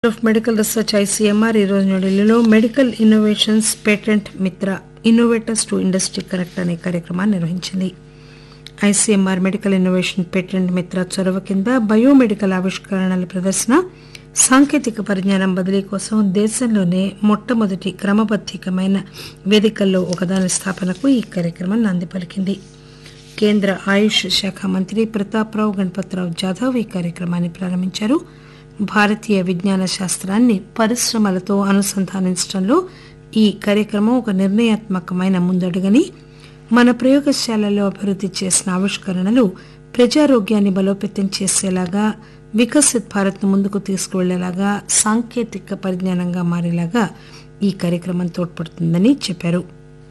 of medical research ICMR ఈరోజు న్యూఢిల్లీలో medical innovations patent Mitra innovators to industry connect అనే కార్యక్రమాన్ని నిర్వహించింది ఐసీఎంఆర్ మెడికల్ ఇన్నోవేషన్ పేటెంట్ మిత్ర చొరవ కింద బయోమెడికల్ ఆవిష్కరణల ప్రదర్శన సాంకేతిక పరిజ్ఞానం బదిలీ కోసం దేశంలోనే మొట్టమొదటి క్రమబద్దీకమైన వేదికల్లో ఒకదాని స్థాపనకు ఈ కార్యక్రమం నాంది పలికింది కేంద్ర ఆయుష్ శాఖ మంత్రి ప్రతాప్రావు గణపతిరావు జాదవ్ ఈ కార్యక్రమాన్ని ప్రారంభించారు భారతీయ విజ్ఞాన శాస్త్రాన్ని పరిశ్రమలతో అనుసంధానించడంలో ఈ కార్యక్రమం ఒక నిర్ణయాత్మకమైన ముందడుగని మన ప్రయోగశాలల్లో అభివృద్ధి చేసిన ఆవిష్కరణలు ప్రజారోగ్యాన్ని బలోపేతం చేసేలాగా వికసిత్ భారత్ ముందుకు తీసుకువెళ్లేలాగా సాంకేతిక పరిజ్ఞానంగా మారేలాగా ఈ కార్యక్రమం తోడ్పడుతుందని చెప్పారు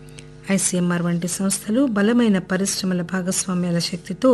ఐసీఎంఆర్ వంటి సంస్థలు బలమైన పరిశ్రమల భాగస్వామ్యాల శక్తితో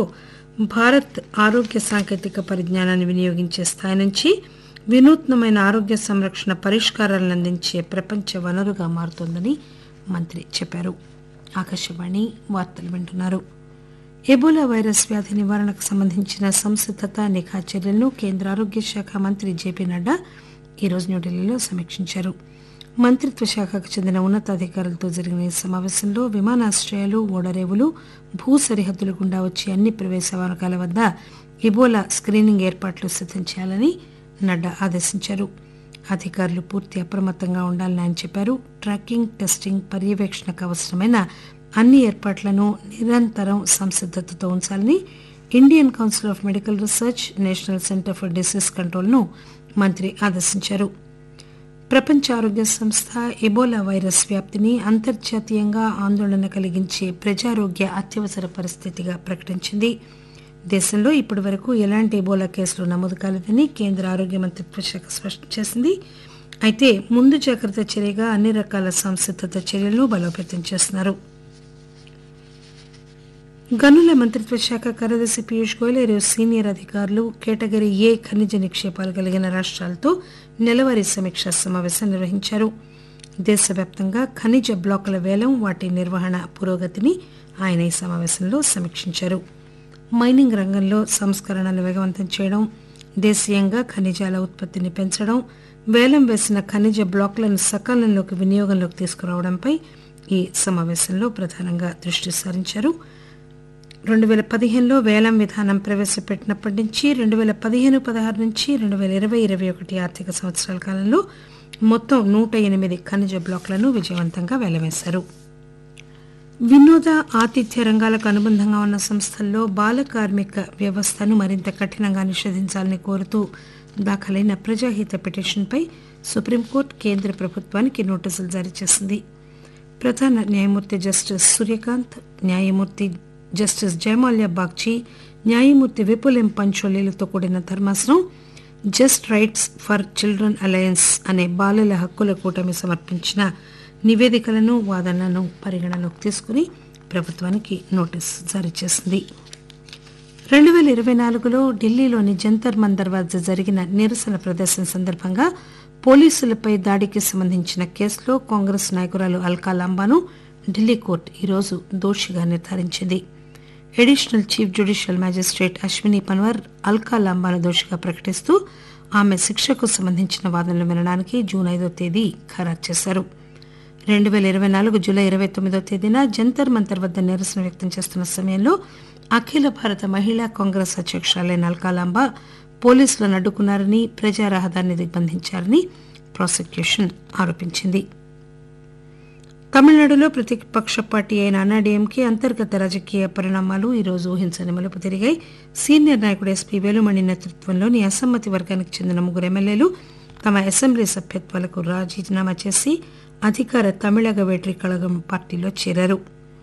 భారత్ ఆరోగ్య సాంకేతిక పరిజ్ఞానాన్ని వినియోగించే స్థాయి నుంచి వినూత్నమైన ఆరోగ్య సంరక్షణ పరిష్కారాలను అందించే ప్రపంచ వనరుగా మారుతోందని మంత్రి చెప్పారు ఆకాశవాణి వార్తలు వింటున్నారు ఎబోలా వైరస్ వ్యాధి నివారణకు సంబంధించిన సంసిద్దత నిఘా చర్యలను కేంద్ర ఆరోగ్య శాఖ మంత్రి జేపీ నడ్డా ఈరోజు న్యూఢిల్లీలో సమీక్షించారు మంత్రిత్వ శాఖకు చెందిన ఉన్నతాధికారులతో జరిగిన ఈ సమావేశంలో విమానాశ్రయాలు ఓడరేవులు భూ సరిహద్దుల గుండా వచ్చే అన్ని ప్రవేశ మార్గాల వద్ద ఇబోలా స్క్రీనింగ్ ఏర్పాట్లు సిద్దం చేయాలని నడ్డా ఆదేశించారు అధికారులు పూర్తి అప్రమత్తంగా ఉండాలని ఆయన చెప్పారు ట్రాకింగ్ టెస్టింగ్ పర్యవేక్షణకు అవసరమైన అన్ని ఏర్పాట్లను నిరంతరం సంసిద్దతతో ఉంచాలని Indian council of medical research national centre for disease కంట్రోల్ను మంత్రి ఆదేశించారు ప్రపంచ ఆరోగ్య సంస్థ ఎబోలా వైరస్ వ్యాప్తిని అంతర్జాతీయంగా ఆందోళన కలిగించే ప్రజారోగ్య అత్యవసర పరిస్థితిగా ప్రకటించింది దేశంలో ఇప్పటి వరకు ఎలాంటి ఎబోలా కేసులు నమోదు కాలేదని కేంద్ర ఆరోగ్య మంత్రిత్వ శాఖ స్పష్టం చేసింది అయితే ముందు జాగ్రత్త చర్యగా అన్ని రకాల సంసిద్దత చర్యలను బలోపేతం చేస్తున్నారు గనుల మంత్రిత్వ శాఖ కార్యదర్శి పీయూష్ గోయల్ ఈరోజు సీనియర్ అధికారులు కేటగిరీ ఏ ఖనిజ నిక్షేపాలు కలిగిన రాష్ట్రాలతో నెలవారీ సమీక్షా సమావేశం నిర్వహించారు దేశవ్యాప్తంగా ఖనిజ బ్లాకుల వేలం వాటి నిర్వహణ పురోగతిని ఆయన ఈ సమావేశంలో సమీక్షించారు మైనింగ్ రంగంలో సంస్కరణలు వేగవంతం చేయడం దేశీయంగా ఖనిజాల ఉత్పత్తిని పెంచడం వేలం వేసిన ఖనిజ బ్లాకులను సకాలంలోకి వినియోగంలోకి తీసుకురావడంపై ఈ సమావేశంలో ప్రధానంగా దృష్టి సారించారు రెండు వేల పదిహేనులో వేలం విధానం ప్రవేశపెట్టినప్పటి నుంచి రెండు వేల పదిహేను పదహారు నుంచి రెండు వేల ఇరవై ఇరవై ఒకటి ఆర్థిక సంవత్సరాల కాలంలో మొత్తం నూట ఎనిమిది ఖనిజ బ్లాకులను విజయవంతంగా వేలవేశారు వినోద ఆతిథ్య రంగాలకు అనుబంధంగా ఉన్న సంస్థల్లో బాల కార్మిక వ్యవస్థను మరింత కఠినంగా నిషేధించాలని కోరుతూ దాఖలైన ప్రజాహిత పిటిషన్పై సుప్రీంకోర్టు కేంద్ర ప్రభుత్వానికి నోటీసులు జారీ చేసింది ప్రధాన న్యాయమూర్తి జస్టిస్ సూర్యకాంత్ న్యాయమూర్తి జస్టిస్ జయమాల్యా బాగ్చి న్యాయమూర్తి విపుల్ ఎం పంచోలీలతో కూడిన ధర్మాసనం just rights for children alliance అనే బాలల హక్కుల కూటమి సమర్పించిన నివేదికలను వాదనలను పరిగణలోకి తీసుకుని ప్రభుత్వానికి నోటీసు జారీ చేసింది రెండు వేల ఇరవై నాలుగులో ఢిల్లీలోని జంతర్ మందర్ వద్ద జరిగిన నిరసన ప్రదర్శన సందర్భంగా పోలీసులపై దాడికి సంబంధించిన కేసులో కాంగ్రెస్ నాయకురాలు అల్కా లాంబాను ఢిల్లీ కోర్టు ఈరోజు దోషిగా నిర్ధారించింది additional chief judicial magistrate Ashwini Panwar Alka లాంబాను దోషిగా ప్రకటిస్తూ ఆమె శిక్షకు సంబంధించిన వాదనలు వినడానికి జూన్ ఐదో తేదీ ఖరారు చేశారు రెండు వేల ఇరవై నాలుగు జూలై ఇరవై తొమ్మిదో తేదీన జంతర్ మంతర్ వద్ద నిరసన వ్యక్తం చేస్తున్న సమయంలో అఖిల భారత మహిళా కాంగ్రెస్ అధ్యక్షురాలైన అల్కాలాంబ పోలీసులను అడ్డుకున్నారని ప్రజా రహదారిని దిగ్బంధించారని ప్రాసిక్యూషన్ ఆరోపించింది తమిళనాడులో ప్రతిపక్ష పార్టీ అయిన అన్నాడీఎంకే అంతర్గత రాజకీయ పరిణామాలు ఈరోజు ఊహించని మలుపు తిరిగాయి సీనియర్ నాయకుడు ఎస్పీ వేలుమణి నేతృత్వంలోని అసమ్మతి వర్గానికి చెందిన ముగ్గురు ఎమ్మెల్యేలు తమ అసెంబ్లీ సభ్యత్వాలకు రాజీనామా చేసి అధికార తమిళగ వేట్రి కళగం పార్టీలో చేరారు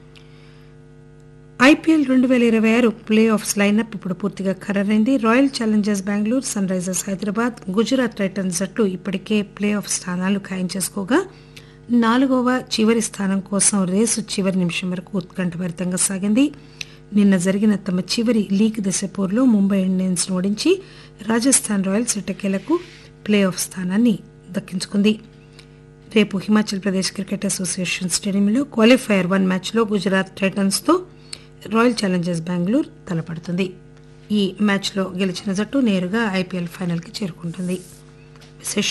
ఐపీఎల్ రెండు వేల ఇరవై ఆరు ప్లే ఆఫ్స్ లైనప్ ఇప్పుడు పూర్తిగా ఖరారైంది royal challengers Bengaluru sunrisers Hyderabad Gujarat titans జట్లు ఇప్పటికే ప్లే ఆఫ్ స్థానాలు ఖాయం చేసుకోగా నాలుగవ చివరి స్థానం కోసం రేసు చివరి నిమిషం వరకు ఉత్కంఠభరితంగా సాగింది నిన్న జరిగిన తమ చివరి లీగ్ దశ పోరులో ముంబై ఇండియన్స్ ఓడించి రాజస్థాన్ రాయల్స్ ఇటకేలకు ప్లే ఆఫ్ స్థానాన్ని దక్కించుకుంది రేపు హిమాచల్ ప్రదేశ్ క్రికెట్ అసోసియేషన్ స్టేడియంలో క్వాలిఫైయర్ వన్ మ్యాచ్లో గుజరాత్ టైటన్స్తో రాయల్ ఛాలెంజర్స్ బెంగళూరు తలపడుతుంది ఈ మ్యాచ్లో గెలిచిన జట్టు నేరుగా ఐపీఎల్ ఫైనల్కి చేరుకుంటుంది విశేష